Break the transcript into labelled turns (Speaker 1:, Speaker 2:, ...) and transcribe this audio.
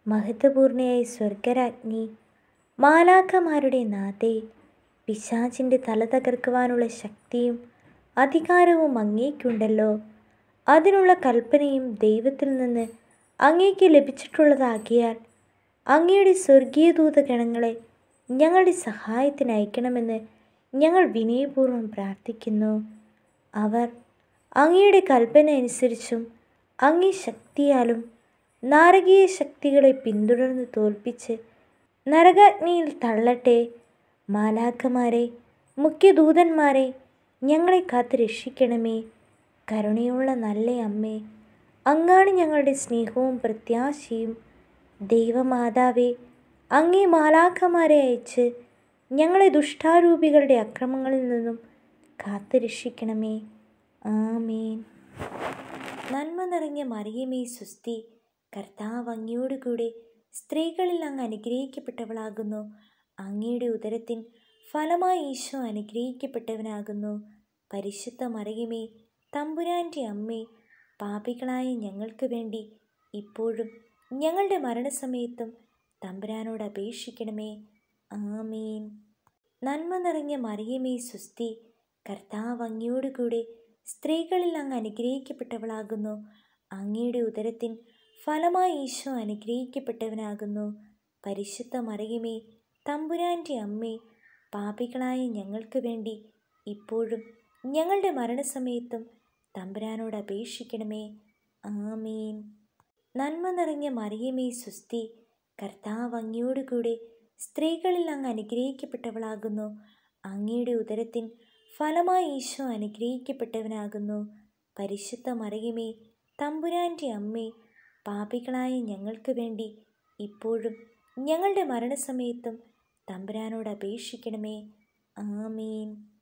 Speaker 1: മഹത്വപൂർണയായ സ്വർഗരാജ്ഞി മാലാഖമാരുടെ നാഥേ പിശാചിൻ്റെ തല തകർക്കുവാനുള്ള ശക്തിയും അധികാരവും അങ്ങേക്കുണ്ടല്ലോ അതിനുള്ള കൽപ്പനയും ദൈവത്തിൽ നിന്ന് അങ്ങേക്ക് ലഭിച്ചിട്ടുള്ളതാകിയാൽ അങ്ങയുടെ സ്വർഗീയ ദൂതഗണങ്ങളെ ഞങ്ങളുടെ സഹായത്തിന് അയക്കണമെന്ന് ഞങ്ങൾ വിനയപൂർവ്വം പ്രാർത്ഥിക്കുന്നു അവർ അങ്ങയുടെ കൽപ്പന അനുസരിച്ചും അങ്ങേ ശക്തിയാലും നാരകീയ ശക്തികളെ പിന്തുടർന്ന് തോൽപ്പിച്ച് നരകാഗ്നിയിൽ തള്ളട്ടെ മാലാഖമാരെ മുഖ്യദൂതന്മാരെ ഞങ്ങളെ കാത്ത് രക്ഷിക്കണമേ കരുണയുള്ള നല്ല അമ്മേ അങ്ങാണ് ഞങ്ങളുടെ സ്നേഹവും പ്രത്യാശയും ദൈവമാതാവേ അങ്ങേ മാലാഖമാരെ അയച്ച് ഞങ്ങളെ ദുഷ്ടാരൂപികളുടെ അക്രമങ്ങളിൽ നിന്നും കാത്തു രക്ഷിക്കണമേ ആമേൻ നന്മ നിറഞ്ഞ മറിയമേ സുസ്തി കർത്താവ് അങ്ങയോടുകൂടെ സ്ത്രീകളിൽ അങ്ങ് അനുഗ്രഹിക്കപ്പെട്ടവളാകുന്നു അങ്ങയുടെ ഉദരത്തിൻ ഫലമായി ഈശോ അനുഗ്രഹിക്കപ്പെട്ടവനാകുന്നു പരിശുദ്ധ മറിയമേ തമ്പുരാൻ്റെ അമ്മേ പാപികളായ ഞങ്ങൾക്ക് വേണ്ടി ഇപ്പോഴും ഞങ്ങളുടെ മരണസമയത്തും തമ്പുരാനോട് അപേക്ഷിക്കണമേ ആമീൻ നന്മ നിറഞ്ഞ മറിയമേ സുസ്തി കർത്താവ് അങ്ങയോടുകൂടെ സ്ത്രീകളിൽ അങ്ങ് അനുഗ്രഹിക്കപ്പെട്ടവളാകുന്നു അങ്ങയുടെ ഉദരത്തിൻ ഫലമായി ഈശോ അനുഗ്രഹിക്കപ്പെട്ടവനാകുന്നു പരിശുദ്ധ മറിയമേ തമ്പുരാൻ്റെ അമ്മേ പാപികളായ ഞങ്ങൾക്ക് വേണ്ടി ഇപ്പോഴും ഞങ്ങളുടെ മരണസമയത്തും തമ്പുരാനോട് അപേക്ഷിക്കണമേ ആമീൻ നന്മ നിറഞ്ഞ മറിയമേ സുസ്തി കർത്താവ് അങ്ങയോടുകൂടെ സ്ത്രീകളിൽ അങ്ങ് അനുഗ്രഹിക്കപ്പെട്ടവളാകുന്നു അങ്ങയുടെ ഉദരത്തിൻ ഫലമായി ഈശോ അനുഗ്രഹിക്കപ്പെട്ടവനാകുന്നു പരിശുദ്ധ മറിയമേ തമ്പുരാൻ്റെ അമ്മേ പാപികളായ ഞങ്ങൾക്ക് വേണ്ടി ഇപ്പോഴും ഞങ്ങളുടെ മരണസമയത്തും തമ്പുരാനോട് അപേക്ഷിക്കണമേ ആമീൻ